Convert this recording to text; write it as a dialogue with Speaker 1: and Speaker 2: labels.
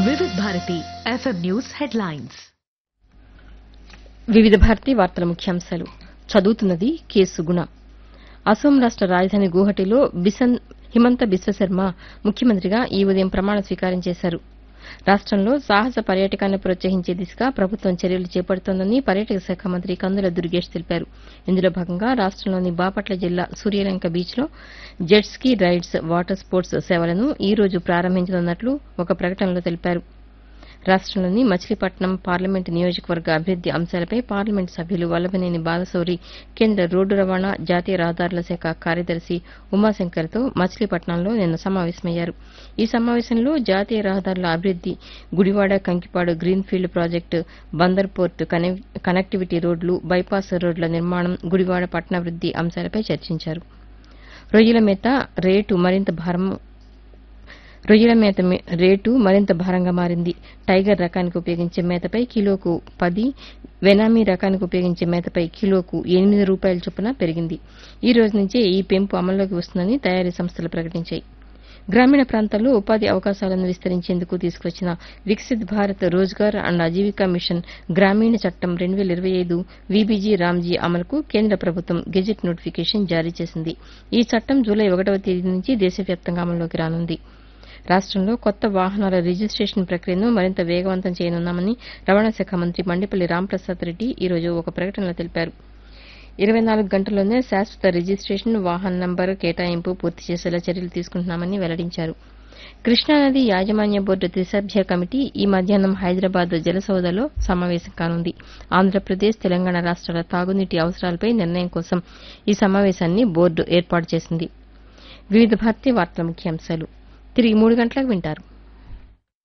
Speaker 1: వివిధ Bharati FM news headlines
Speaker 2: వివిధ భారతి వార్తల ముఖ్యాంశాలు చదువుతున్నది కేసు గుణ అసోం రాష్ట రాజధాని గువహటిలో బిసన్ హిమంత బిశ్వశర్మ ముఖ్యమంత్రిగా ఈ ఉదయం ప్రమాణ స్వీకారం చేశారు రాష్టంలో సాహస పర్యాటకాన్ని ప్రోత్సహించే దిశగా ప్రభుత్వం చర్యలు చేపడుతోందని పర్యాటక శాఖ మంత్రి కందుల దుర్గేష్ తెలిపారు ఇందులో భాగంగా రాష్టంలోని బాపట్ల జిల్లా సూర్యలంక బీచ్లో jet ski rides water sports సేవలను ఈ రోజు ప్రారంభించనున్నట్లు ఒక ప్రకటనలో తెలిపారు రాష్టంలోని మచిలీపట్నం పార్లమెంటు నియోజకవర్గ అభివృద్ది అంశాలపై పార్లమెంటు సభ్యులు వల్లభనేని బాలశౌరి కేంద్ర రోడ్డు రవాణా జాతీయ రహదారుల శాఖ కార్యదర్శి ఉమాశంకర్తో మచిలీపట్నంలో నిన్న సమావేశమయ్యారు ఈ సమావేశంలో జాతీయ రహదారుల అభివృద్ది Gudivada Kankipadu greenfield project Bandar port కనె- కనెక్టివిటీ రోడ్లు బైపాస్ రోడ్ల నిర్మాణం గుడివాడ పట్టణాభివృద్ది అంశాలపై చర్చించారు రొయ్యల మేత రేటు మరింత భారం రొయ్యల మేత మే- రేటు మరింత భారంగా మారింది టైగర్ రకానికి ఉపయోగించే మేతపై కిలోకు పది వెనామీ రకానికి ఉపయోగించే మేతపై కిలోకు ఎనిమిది రూపాయల చొప్పున పెరిగింది ఈ రోజు నుంచే ఈ పెంపు అమల్లోకి వస్తుందని తయారీ సంస్థలు ప్రకటించాయి గ్రామీణ ప్రాంతాల్లో ఉపాధి అవకాశాలను విస్తరించేందుకు తీసుకొచ్చిన వికసిత్ భారత్ రోజ్గార్ అండ్ ఆజీవికా మిషన్ గ్రామీణ చట్టం రెండు వేల ఇరవై ఐదు వీబీజీ రామ్జీ అమలుకు కేంద్ర ప్రభుత్వం గెజిట్ నోటిఫికేషన్ జారీ చేసింది ఈ చట్టం జూలై ఒకటవ తేదీ నుంచి దేశవ్యాప్తంగా అమల్లోకి రానుంది రాష్టంలో కొత్త వాహనాల రిజిస్టేషన్ ప్రక్రియను మరింత వేగవంతం చేయనున్నామని రవాణా శాఖ మంత్రి మండిపల్లి రాంప్రసాద్ రెడ్డి ఈ రోజు ఒక ప్రకటనలో తెలిపారు ఇరవై నాలుగు గంటల్లోనే శాశ్వత రిజిస్టేషన్ వాహన నంబర్ కేటాయింపు పూర్తి చేసేలా చర్యలు తీసుకుంటున్నామని వెల్లడించారు కృష్ణానది యాజమాన్య బోర్డు త్రిసభ్య కమిటీ ఈ మధ్యాహ్నం హైదరాబాద్ జలసౌదలో సమావేశం కానుంది ఆంధ్రప్రదేశ్ తెలంగాణ రాష్ట్రాల తాగునీటి అవసరాలపై నిర్ణయం కోసం ఈ సమావేశాన్ని బోర్డు ఏర్పాటు చేసింది వివిధ భారతీయ వార్తల ముఖ్యాంశాలు తిరిగి మూడు గంటలకు వింటారు